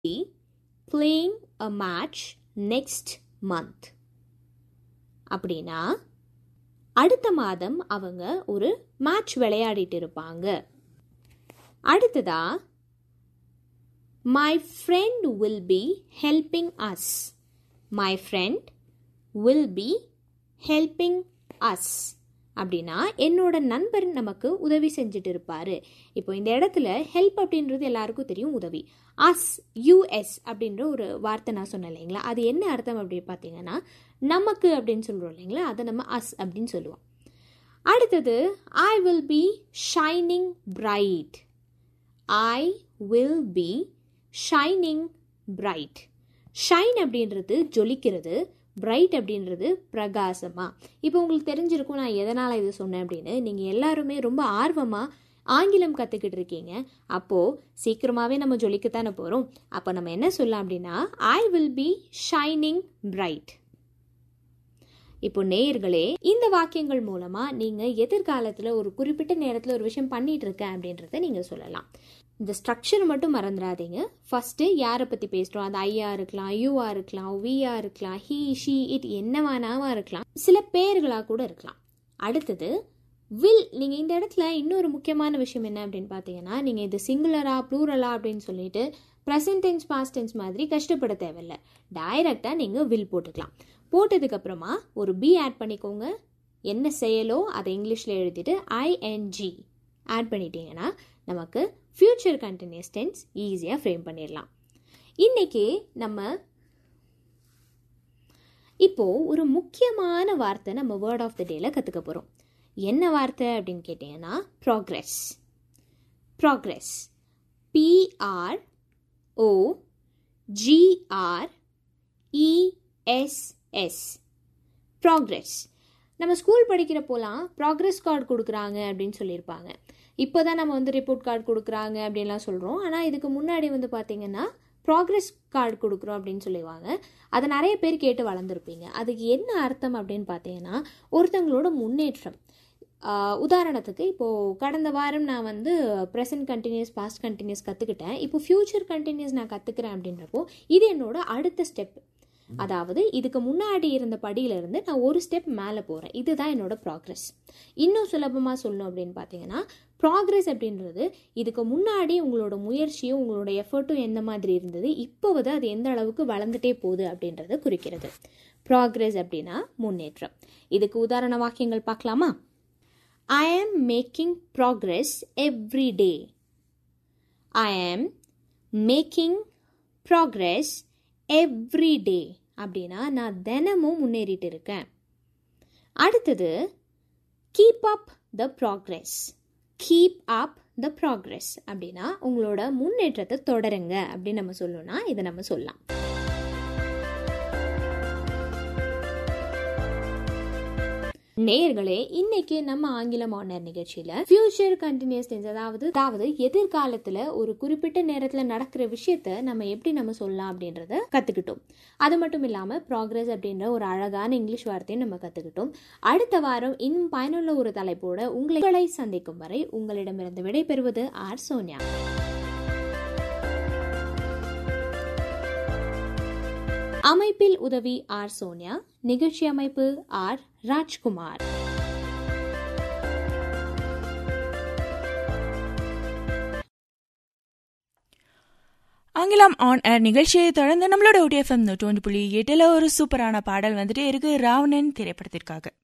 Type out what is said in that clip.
be playing a match next month அப்படின்னா அடுத்த மாதம் அவங்க ஒரு மேட்ச் விளையாடிட்டு இருப்பாங்க அடுத்ததா my friend will be helping us my friend will be helping us அப்படின்னா என்னோட நண்பர் நமக்கு உதவி செஞ்சுட்டு இருப்பாரு இப்போ இந்த இடத்துல ஹெல்ப் அப்படின்றது எல்லாருக்கும் தெரியும் உதவி அஸ் யூஎஸ் அப்படின்ற ஒரு வார்த்தை நான் சொன்னேன் இல்லைங்களா அது என்ன அர்த்தம் அப்படின்னு பார்த்தீங்கன்னா நமக்கு அப்படின்னு சொல்கிறோம் இல்லைங்களா அதை நம்ம அஸ் அப்படின்னு சொல்லுவோம் அடுத்தது I will be shining bright I will be shining bright shine அப்படின்றது ஜொலிக்கிறது பிரைட் அப்படின்றது பிரகாசமா இப்போ உங்களுக்கு தெரிஞ்சிருக்கும் நான் எதனால் இது சொன்னேன் அப்படின்னு நீங்கள் எல்லாருமே ரொம்ப ஆர்வமாக ஆங்கிலம் கற்றுக்கிட்டு இருக்கீங்க அப்போது சீக்கிரமாகவே நம்ம ஜொலிக்கத்தானே போகிறோம் அப்போ நம்ம என்ன சொல்லலாம் அப்படின்னா I will be shining bright இப்போ நேயர்களே இந்த வாக்கியங்கள் மூலமா நீங்க எதிர்காலத்துல ஒரு குறிப்பிட்ட நேரத்துல ஒரு விஷயம் பண்ணிட்டு இருக்கேன் அப்படின்றத நீங்க சொல்லலாம் இந்த ஸ்ட்ரக்சர் மட்டும் மறந்துடாதீங்க ஃபர்ஸ்ட் யாரை பத்தி பேசுறோம் அது ஐயா இருக்கலாம் யூஆ இருக்கலாம் விஆ இருக்கலாம் ஹீ ஷீ இட் என்னவானாவா இருக்கலாம் சில பேர்களா கூட இருக்கலாம் அடுத்தது வில் நீங்கள் இந்த இடத்துல இன்னொரு முக்கியமான விஷயம் என்ன அப்படின்னு பார்த்தீங்கன்னா நீங்கள் இது சிங்குலரா ப்ளூரலா அப்படின்னு சொல்லிட்டு ப்ரெசன்ட் டென்ஸ் பாஸ்ட் டென்ஸ் மாதிரி கஷ்டப்பட தேவையில்ல டைரெக்டாக நீங்கள் வில் போட்டுக்கலாம் போட்டதுக்கப்புறமா ஒரு பி ஆட் பண்ணிக்கோங்க என்ன செயலோ அதை இங்கிலீஷில் எழுதிட்டு ஐஎன்ஜி ஆட் பண்ணிட்டீங்கன்னா நமக்கு ஃப்யூச்சர் கண்டினியூஸ் டென்ஸ் ஈஸியாக ஃப்ரேம் பண்ணிடலாம் இன்றைக்கி நம்ம இப்போது ஒரு முக்கியமான வார்த்தை நம்ம வேர்ட் ஆஃப் த டேல கற்றுக்க போகிறோம் என்ன வார்த்தை அப்படின்னு கேட்டிங்கன்னா progress progress PR O GR ESS progress நம்ம ஸ்கூல் படிக்கிறப்போலாம் ப்ராக்ரெஸ் கார்டு கொடுக்குறாங்க அப்படின்னு சொல்லியிருப்பாங்க இப்போ தான் நம்ம வந்து ரிப்போர்ட் கார்டு கொடுக்குறாங்க அப்படின்லாம் சொல்கிறோம் ஆனால் இதுக்கு முன்னாடி வந்து பார்த்திங்கன்னா ப்ராக்ரெஸ் கார்டு கொடுக்குறோம் அப்படின்னு சொல்லுவாங்க அதை நிறைய பேர் கேட்டு வளர்ந்துருப்பீங்க அதுக்கு என்ன அர்த்தம் அப்படின்னு பார்த்தீங்கன்னா ஒருத்தங்களோட முன்னேற்றம் உதாரணத்துக்கு இப்போது கடந்த வாரம் நான் வந்து ப்ரெசன்ட் கண்டினியூஸ் பாஸ்ட் கண்டினியூஸ் கற்றுக்கிட்டேன் இப்போ ஃப்யூச்சர் கண்டினியூஸ் நான் கற்றுக்கிறேன் அப்படின்றப்போ இது என்னோட அடுத்த ஸ்டெப் அதாவது இதுக்கு முன்னாடி இருந்த படியிலிருந்து நான் ஒரு ஸ்டெப் மேலே போகிறேன் இதுதான் என்னோட ப்ராக்ரெஸ் இன்னும் சுலபமாக சொல்லணும் அப்படின்னு பார்த்தீங்கன்னா ப்ராக்ரெஸ் அப்படின்றது இதுக்கு முன்னாடி உங்களோட முயற்சியும் உங்களோட எஃபர்ட்டும் எந்த மாதிரி இருந்தது இப்போவது அது எந்த அளவுக்கு வளர்ந்துட்டே போகுது அப்படின்றத குறிக்கிறது ப்ராக்ரெஸ் அப்படின்னா முன்னேற்றம் இதுக்கு உதாரண வாக்கியங்கள் பார்க்கலாமா I am making progress every day I am making progress every டே அப்படின்னா நான் தினமும் முன்னேறிட்டு இருக்கேன் அடுத்தது keep up the progress keep up the progress அப்படின்னா உங்களோட முன்னேற்றத்தை தொடருங்க அப்படின்னு நம்ம சொல்லணும்னா இதை நம்ம சொல்லலாம் நேர்களே இன்னைக்கு நம்ம ஆங்கிலம் ஆனர் நிகழ்ச்சியில ஃபியூச்சர் கண்டினியூஸ் டென்ஸ் அதாவது அதாவது எதிர்காலத்துல ஒரு குறிப்பிட்ட நேரத்துல நடக்கிற விஷயத்த நம்ம எப்படி நம்ம சொல்லலாம் அப்படின்றத கத்துக்கிட்டோம் அது மட்டும் இல்லாம ப்ராக்ரஸ் அப்படின்ற ஒரு அழகான இங்கிலீஷ் வார்த்தையும் நம்ம கத்துக்கிட்டோம் அடுத்த வாரம் இன்னும் பயனுள்ள ஒரு தலைப்போட உங்களை சந்திக்கும் வரை உங்களிடமிருந்து விடைபெறுவது ஆர் சோனியா அமைப்பில் உதவி ஆர் சோனியா நிகழ்ச்சி அமைப்பு ஆர் ராஜ்குமார் ஆங்கிலம் ஆன் ஏர் நிகழ்ச்சியை தொடர்ந்து நம்மளோட ஒடிஎஃப்எம் தொண்ணூறு புள்ளி எட்டுல ஒரு சூப்பரான பாடல் வந்துட்டே இருக்கு ராவணன் திரைப்படத்திற்காக